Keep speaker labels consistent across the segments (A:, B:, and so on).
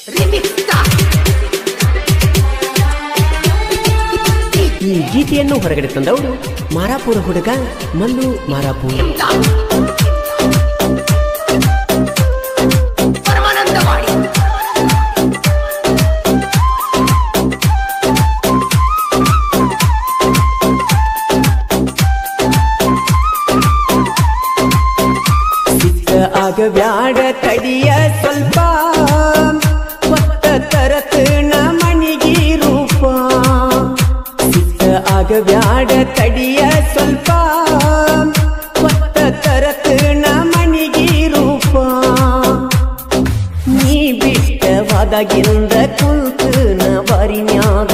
A: ಈ ಗೀತೆಯನ್ನು ಹೊರಗಡೆ ತಂದವರು ಮಾರಾಪುರ ಹುಡುಗ ಮಲ್ಲು ಮಾರಾಪುರ
B: ಪರಮಾನಂದವಾಡಿ
A: ಸಿಕ್ಕ ಆಗಬ್ಯಾಡ ತಡಿಯ ಸ್ವಲ್ಪ ಕೊತ್ತ ತರತನ ಮಣಿಗಿ ರೂಪ ಸಿಕ್ಕ ಆಗಬ್ಯಾಡ ತಡಿಯ ಸ್ವಲ್ಪ ಕೊತ್ತ ತರತನ ಮಣಿಗಿ ರೂಪ ನೀ ಬಿಟ್ಟವಾದಾಗಿಂದ ಕುಂತನ ಬಾರಿನ್ಯಾಗ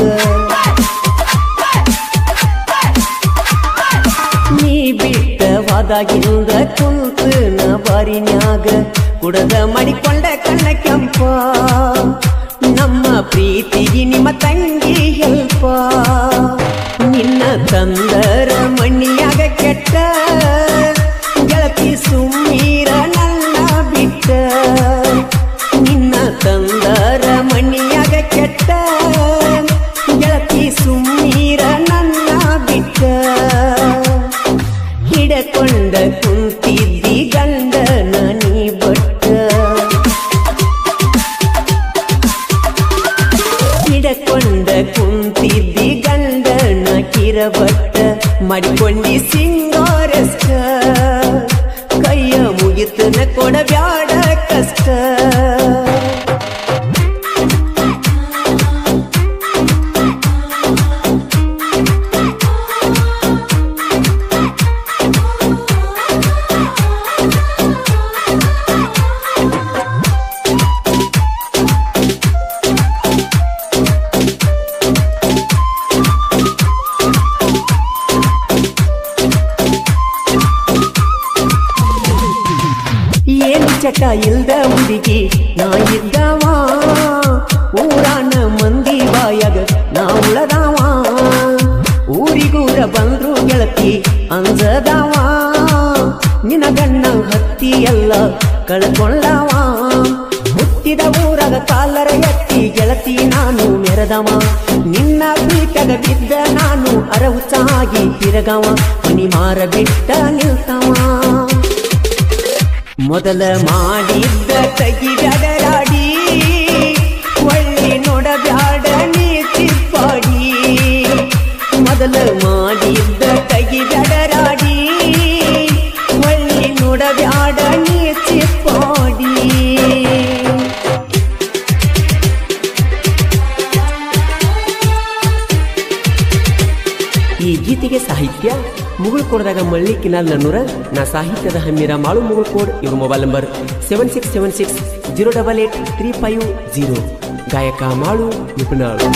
A: ನೀ ಬಿಟ್ಟವಾದಾಗಿಂದ ಕುಂತನ ಬಾರಿನ್ಯಾಗ ಕುಡದ ಮಾಡಿಕೊಂಡ ಕಣ್ಣ ಕೆಂಪ ನಮ್ಮ ಪ್ರೀತಿಗೆ ನಿಮ್ಮ ತಂಗಿ ಹೆಲ್ಪ ನಿನ್ನ ತಂದರ ಮಣ್ಣಿಯಾಗ ಕೆಟ್ಟ ಗೆಳತಿ ಸುಮ್ಮೀರ ನನ್ನ ಬಿಟ್ಟ ನಿನ್ನ ತಂದರ ಮಣ್ಣಿಯಾಗ ಕೆಟ್ಟ ಗೆಳತಿ ಸುಮ್ಮೀರ ನನ್ನ ಬಿಟ್ಟ ಹಿಡಕೊಂಡ ಕುಂತಿದ್ದಿ ಗಂಡನ ನೀ ಬಟ್ಟ ಹಿಡಕೊಂಡ ಕುಂತಿದ್ದಿ ಗಂಡನ ಕಿರಬಟ್ಟ ಮಾಡಿಕೊಂಡಿ ಸಿಂಗಾರಷ್ಟ ಕೈಯ ಮುಗಿತನ ಕೊಡಬ್ಯಾಡ ಕಷ್ಟ ಏನು ಚಟ ಇಲ್ದ ಹುಡುಗಿ ನಾ ಇದ್ದವ ಊರಾನ ಮಂದಿ ಬಾಯಾಗ ನಾ ಉಳದವ ಊರಿಗೂರ ಬಂದ್ರು ಗೆಳತಿ ಅಂಜದವ ನಿನ ಗಣ್ಣ ಹತ್ತಿ ಎಲ್ಲ ಕಳ್ಕೊಳ್ಳವ ಹುಟ್ಟಿದ ಊರಾಗ ಕಾಲರ ಎತ್ತಿ ಗೆಳತಿ ನಾನು ಮೆರೆದವ ನಿನ್ನ ಬೀಟಗ ಬಿದ್ದ ನಾನು ಅರಹುಚಾಗಿ ತಿರಗವ ಮನಿ ಮಾರ ಬಿಟ್ಟ ನಿಲ್ತವ ಮೊದಲ ಮಾಡಿದ್ದ ತಗಿಡರಾಡಿ ಒಳ್ಳಿ ನೋಡಬ್ಯಾಡ ನೀ ತಿಪ್ಪಾಡಿ ಮೊದಲ ಮಾಡಿದ್ದ ತಗಿಡರಾಡಿ ಒಳ್ಳಿ ನೋಡಬ್ಯಾಡ ನೀ ತಿಪ್ಪಾಡಿ ಈ ಗೀತೆಗೆ ಸಾಹಿತ್ಯ ಮುಗುಳ್ಕೋಡ್ದಾಗ ಮಳ್ಳಿ ಕಿನಾಲ್ ನನ್ನೂರ ನಾ ಸಾಹಿತ್ಯದ ಹಮ್ಮಿರ ಮಾಳು ಮುಗುಳ್ಕೋಡ್ ಇವ್ರ mobile number seven six seven six zero double eight three five zero ಗಾಯಕ ಮಾಳು ನಿಪುಣಾಳು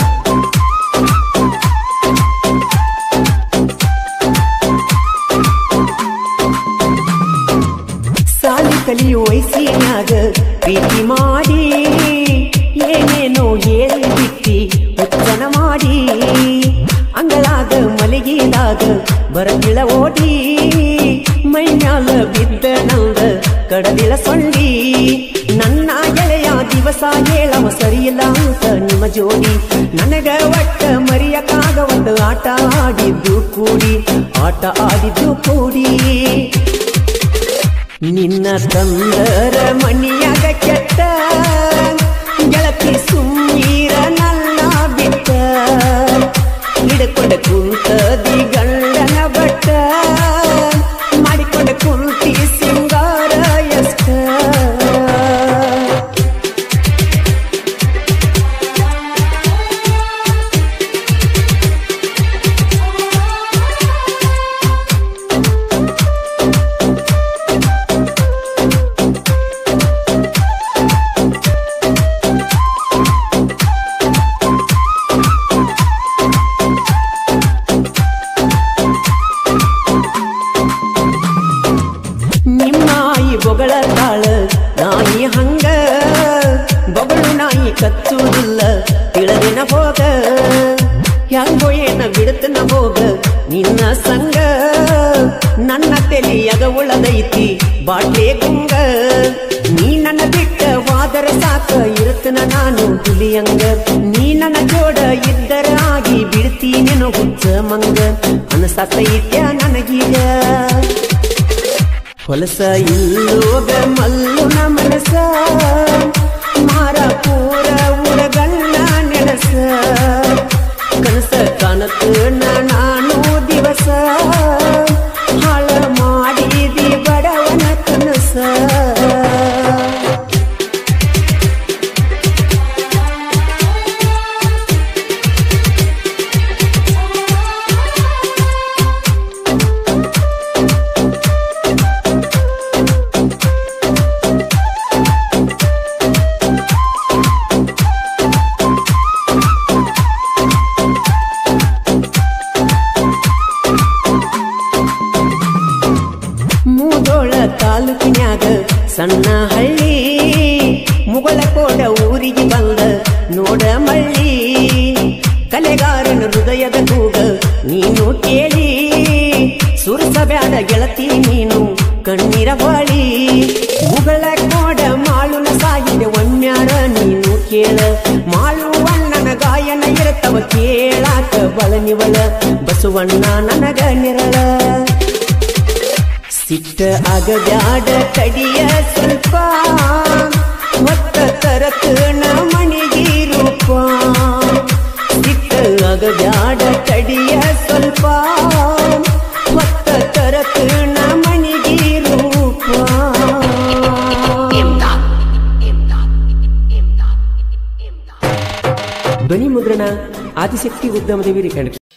A: ಸಾಲಿ ಕಲಿಯೋ ವಯಸ್ಸಿನಾಗ ಪ್ರೀತಿ ಮಾಡಿ ಏನೇನೋ ಹೇಳಿ ಬಿಟ್ಟಿ ಹುಚ್ಚನ ಮಾಡಿ ಅಂಗಳಾಗ ಮಲಗಿದಾಗ ಬರಗಿಳ ಓಡಿ ಮೈಮ್ಯಾಲ ಬಿದ್ದ ನಂದ ಕಡದಿಳ ಸೊಂಡಿ ನನ್ನ ಗೆಳೆಯ ದಿವಸ ಹೇಳವ ಸರಿಯಿಲ್ಲ ಅಂತ ನಿಮ್ಮ ಜೋಡಿ ನನಗ ಒಟ್ಟ ಮರಿಯಕ್ಕಾಗ ಒಂದು ಆಟ ಆಡಿದ್ದು ಕೂಡಿ ಆಟ ಆಡಿದ್ದು ಕೂಡಿ ನಿನ್ನ ತಂದರ ಮಣಿಯಾಗ ಕೆಟ್ಟ ಗೆಳತಿ ಸುಮ್ಮೀರ ನನ್ನ ಬಿಟ್ಟ ಹಿಡ್ಕೊಂಡ ಕುಂತದಿ ಗಂಡನ ಬಟ್ಟ ಮಾಡಿಕೊಂಡ ಕುಂತಿ ಸಿಂಗಾರ ಎಷ್ಟ ನಿಮ್ಮಾಯಿ ಬೊಗಳ ತಾಳ ನಾಯಿ ಹಂಗ ಬೊಗಳು ನಾಯಿ ಕಚ್ಚುವುದಿಲ್ಲ ತಿಳದಿನ ಹೋಗ ಹೆಂಗೋ ಏನ ಬಿಡುತ್ತನ ಹೋಗ ನಿನ್ನ ಸಂಗ ನನ್ನ ತೆಲಿಯಗ ಉಳದೈತಿ ಬಾಟ್ಲೆ ಗುಂಗ ನೀ ನನ್ನ ಬಿಟ್ಟ ವಾದರ ಸಾಕ ಇರುತ್ತ ಇರ್ತನ ನಾನು ಹುಲಿಯಂಗ ನೀ ನನ್ನ ಜೋಡ ಇದ್ದರ ಆಗಿ ಬಿಡ್ತೀನೇನು ಹುಚ್ಚ ಮಂಗ ಅನಸತೈತ್ಯ ನನಗೀಗ ಹೊಲಸ ಇಲ್ಲೋಗ ಮಲ್ಲುನ ಮನಸ ಮಾರ ಪೂರ ಉರಗಣ್ಣ ನೆನಸ ಕನಸ ಕಾಣತ್ತು ನಾನು ದಿವಸ ಹಾಳ ಮಾಡಿದಿ ಬಡವನ ಕನಸ ಮೂದೋಳ ತಾಲೂಕಿನ್ಯಾಗ ಸಣ್ಣ ಹಳ್ಳಿ ಮುಗಳ ಕೋಡ ಊರಿಗೆ ಬಂದ ನೋಡ ಮಳ್ಳಿ ಕಲೆಗಾರನ ಹೃದಯದ ಕೂಗ ನೀನು ಕೇಳಿ ಸುರಸಬ್ಯಾಡ ಗೆಳತಿ ನೀನು ಕಣ್ಣೀರ ಬಾಳಿ ಮುಗಳ ಕೋಡ ಮಾಳುನ ಸಾಗಿದೆ ಒಮ್ಮ್ಯಾರ ನೀನು ಕೇಳ ಮಾಳುವಣ್ಣನ ಗಾಯನ ಇರತವ ಕೇಳಾಕ ಬಳನಿವಳ ಬಸವಣ್ಣ ನನಗ ನಿರಳ ಸಿಟ್ಟ ಆಗಬ್ಯಾಡ ಕಡಿಯ ಸ್ವಲ್ಪ ಹೊತ್ತ ತರಕ ಮಣಿಗಿ ರೂಪ ಸಿಟ್ಟ ಆಗಬ್ಯಾಡ ಕಡಿಯ ಸ್ವಲ್ಪ ಹೊತ್ತ ತರಕ ಮಣಿಗಿ ರೂಪ ಧ್ವನಿ ಮುದ್ರಣ ಆದಿಶಕ್ತಿ ಉದ್ಯಮದೇವಿ ರಿಕಂಡ್